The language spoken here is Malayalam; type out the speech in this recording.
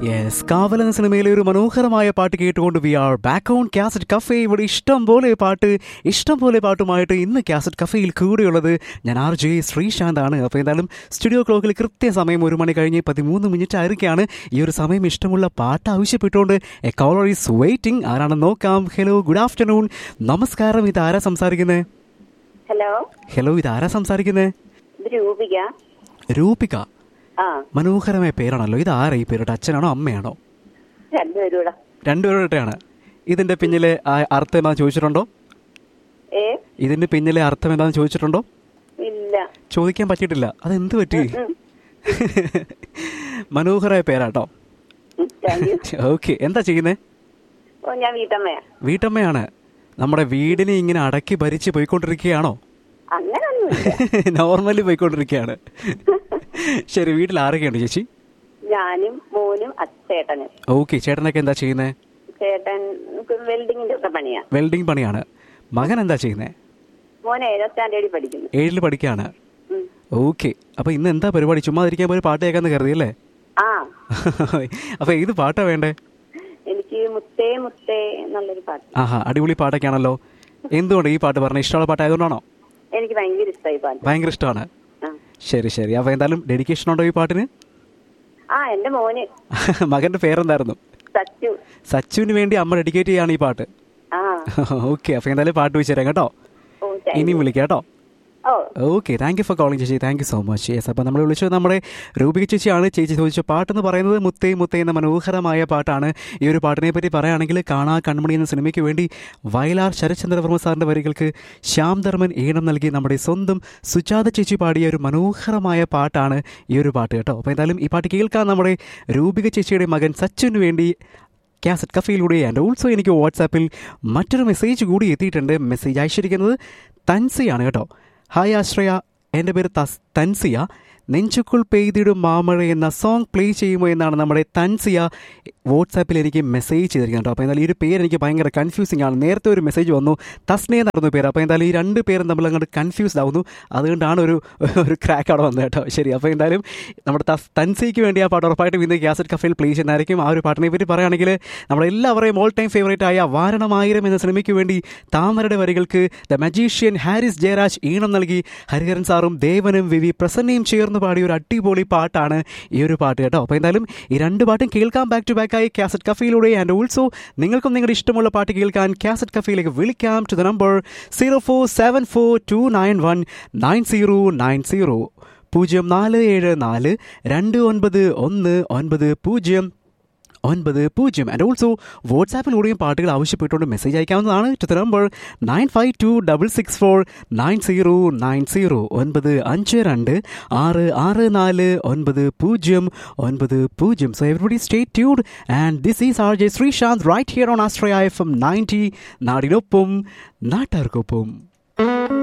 യെസ് കാവൽ എന്ന സിനിമയിലെ ഒരു മനോഹരമായ പാട്ട് കേട്ടുകൊണ്ട് we are back on cassette cafe ഇവിടെ ഇഷ്ടം പോലെ പാട്ട് ഇഷ്ടം പോലെ പാട്ടുമായിട്ട് ഇന്ന് കാസറ്റ് കഫേയിൽ കൂടെയുള്ളത് ഞാൻ ആർ ജെ ശ്രീശാന്ത് ആണ് അപ്പോൾ എന്തായാലും സ്റ്റുഡിയോ ക്ലോക്കിൽ കൃത്യസമയം ഒരു മണി കഴിഞ്ഞ് പതിമൂന്ന് മിനിറ്റ് ആയിരിക്കുകയാണ് ഈ ഒരു സമയം ഇഷ്ടമുള്ള പാട്ട് ആവശ്യപ്പെട്ടുകൊണ്ട് എ കോളർ ഈസ് വെയിറ്റിംഗ് ആരാണെന്ന് നോക്കാം ഹലോ ഗുഡ് ആഫ്റ്റർനൂൺ നമസ്കാരം ഇത് ആരാ സംസാരിക്കുന്നത് ഹലോ ഹലോ ഇത് ആരാ സംസാരിക്കുന്നത് ഇത് രൂപിക രൂപിക ആ മനോഹരമായ പേരാണല്ലോ ഇത് ആരാ ഈ പേരിട്ട് അച്ഛനാണോ അമ്മയാണോ രണ്ടുപേരൂടെ രണ്ടുപേരുടെയാണ് ഇതിന്റെ പിന്നിലെ ആ അർത്ഥം എന്താണെന്ന് ചോദിച്ചിട്ടുണ്ടോ ഏ ഇതിന്റെ പിന്നിലെ അർത്ഥം എന്താണെന്ന് ചോദിച്ചിട്ടുണ്ടോ ഇല്ല ചോദിക്കാൻ പറ്റിയിട്ടില്ല അതെന്ത് പറ്റി ഉം. മനോഹരമായ പേരാട്ടോ ഉം, താങ്ക് യു ഓക്കെ എന്താ ചെയ്യുന്നേ ഓ ഞാൻ വീട്ടമ്മയാ വീട്ടമ്മയാണ് നമ്മുടെ വീടിനെ ഇങ്ങനെ അടക്കി ഭരിച്ച് പോയിക്കൊണ്ടിരിക്കുകയാണോ അങ്ങനൊന്നുമില്ല നോർമലി പോയിക്കൊണ്ടിരിക്കുകയാണ് ശരി വീട്ടിൽ ആരൊക്കെയുണ്ട് ചേച്ചി ഞാനും മോനും അച്ചേട്ടനും ഓക്കെ ചേട്ടനൊക്കെ എന്താ ചെയ്യുന്നേ ചേട്ടൻ വെൽഡിങ്ങിന്റെ ഒക്കെ പണിയാ വെൽഡിംഗ് പണിയാണ് മകൻ എന്താ ചെയ്യുന്നേ മോൻ ഏഴാം സ്റ്റാൻഡേർഡിൽ പഠിക്കുന്നു ഏഴിൽ പഠിക്കുകയാണ് ഉം. ഓക്കെ അപ്പൊ ഇന്ന് എന്താ പരിപാടി ചുമ്മാ ഇരിക്കാൻ പോയി പാട്ട് കേൾക്കാന്ന് കരുതിയല്ലേ ആ അപ്പൊ ഏത് പാട്ടാ വേണ്ടേ എനിക്ക് മുത്തേ മുത്തേ എന്നുള്ളൊരു പാട്ട് ആഹാ അടിപൊളി പാട്ടൊക്കെ ആണല്ലോ എന്തുകൊണ്ട് ഈ പാട്ട് പറഞ്ഞ ഇഷ്ടമുള്ള പാട്ടായതുകൊണ്ടാണോ എനിക്ക് ഭയങ്കര ഇഷ്ടമായി പാട്ട് ഭയങ്കര ഇഷ്ടമാണ് ആ. ശരി ശരി അപ്പൊ എന്തായാലും ഡെഡിക്കേഷൻ ഉണ്ടോ ഈ പാട്ടിന് ആ എന്റെ മോന് മകന്റെ പേരെന്തായിരുന്നു സച്ചു സച്ചുവിന് വേണ്ടി അമ്മ ഡെഡിക്കേറ്റ് ചെയ്യാണ് ഈ പാട്ട് ആ ഓക്കെ അപ്പൊ എന്തായാലും പാട്ട് വെച്ച് തരാം കേട്ടോ ഓ താങ്ക് ഇനിയും വിളിക്കാം കേട്ടോ oh okay thank you for calling ചേച്ചി thank you so much yes അപ്പോൾ നമ്മൾ വിളിച്ചത് നമ്മുടെ രൂപിക ചേച്ചിയാണ് ചേച്ചി ചോദിച്ച പാട്ടെന്ന് പറയുന്നത് മുത്തേ മുത്തേ എന്ന മനോഹരമായ പാട്ടാണ് ഈ ഒരു പാട്ടിനെ പറ്റി പറയുകയാണെങ്കിൽ കാണാ കൺമണി എന്ന സിനിമയ്ക്ക് വേണ്ടി വയലാർ ശരത്ചന്ദ്രവർമ്മ സാറിൻ്റെ വരികൾക്ക് ശ്യാം ധർമ്മൻ ഈണം നൽകി നമ്മുടെ സ്വന്തം സുജാത ചേച്ചി പാടിയ ഒരു മനോഹരമായ പാട്ടാണ് ഈ ഒരു പാട്ട് കേട്ടോ അപ്പോൾ എന്തായാലും ഈ പാട്ട് കേൾക്കാൻ നമ്മുടെ രൂപിക ചേച്ചിയുടെ മകൻ സച്ചുവിന് വേണ്ടി കാസറ്റ് കഫയിലൂടെ ആൻഡ് ഓൾസോ എനിക്ക് വാട്സാപ്പിൽ മറ്റൊരു മെസ്സേജ് കൂടി എത്തിയിട്ടുണ്ട് മെസ്സേജ് അയച്ചിരിക്കുന്നത് തൻസിയാണ് കേട്ടോ ഹായ് ആശ്രയ എൻ്റെ പേര് തസ് തൻസിയ നെഞ്ചുക്കുൾ പെയ്തിടും മാമഴ എന്ന സോങ് പ്ലേ ചെയ്യുമോ എന്നാണ് നമ്മുടെ തൻസിയ വാട്സാപ്പിൽ എനിക്ക് മെസ്സേജ് ചെയ്തിരിക്കുന്നത് കേട്ടോ അപ്പോൾ എന്തായാലും ഈ ഒരു പേര് എനിക്ക് ഭയങ്കര കൺഫ്യൂസിംഗ് ആണ് നേരത്തെ ഒരു മെസ്സേജ് വന്നു തസ്നേ നടന്ന പേര് അപ്പോൾ എന്തായാലും ഈ രണ്ട് പേരും തമ്മിൽ അങ്ങോട്ട് കൺഫ്യൂസ്ഡ് ആവുന്നു അതുകൊണ്ടാണ് ഒരു ഒരു ക്രാക്ക് അവിടെ വന്നത് കേട്ടോ ശരി അപ്പോൾ എന്തായാലും നമ്മുടെ തസ് തൻസിക്ക് വേണ്ടി ആ പാട്ട് ഉറപ്പായിട്ടും ഇന്ന് കാസറ്റ് കഫയിൽ പ്ലേ ചെയ്യുന്നതായിരിക്കും ആ ഒരു പാട്ടിനെ പറ്റി പറയുകയാണെങ്കിൽ നമ്മുടെ എല്ലാവരെയും ഓൾ ടൈം ഫേവറേറ്റ് ആയ വാരണമായിരം എന്ന സിനിമയ്ക്ക് വേണ്ടി താമരയുടെ വരികൾക്ക് ദ മജീഷ്യൻ ഹാരിസ് ജയരാജ് ഈണം നൽകി ഹരിഹരൻ സാറും ദേവനും വിവി പ്രസന്നയും ചേർന്ന് പാടിയ ഒരു അടിപൊളി പാട്ടാണ് ഈ ഒരു പാട്ട് കേട്ടോ അപ്പോൾ എന്തായാലും ഈ രണ്ട് പാട്ടും കേൾക്കാം ബാക്ക് ടു ബാക്ക് ആയി കാസറ്റ് കഫയിലൂടെ ആൻഡ് ഓൾസോ നിങ്ങൾക്കും നിങ്ങളുടെ ഇഷ്ടമുള്ള പാട്ട് കേൾക്കാൻ കാസറ്റ് കഫയിലേക്ക് വിളിക്കാം to the number zero four seven four two nine one nine zero nine zero പൂജ്യം നാല് ഏഴ് നാല് രണ്ട് ഒൻപത് ഒന്ന് ഒൻപത് പൂജ്യം ഒൻപത് പൂജ്യം ആൻഡ് ഓൾസോ വാട്സാപ്പിലൂടെയും പാട്ടുകൾ ആവശ്യപ്പെട്ടുകൊണ്ട് മെസ്സേജ് അയക്കാവുന്നതാണ് to the number nine five two double six four nine zero nine zero ഒൻപത് അഞ്ച് രണ്ട് ആറ് ആറ് നാല് ഒൻപത് പൂജ്യം ഒൻപത് പൂജ്യം സോ എവറിബഡി സ്റ്റേ ട്യൂഡ് and this is R J Sreesanth right here on Astraya F M ninety നാടിനൊപ്പം നാട്ടുകാർക്കൊപ്പം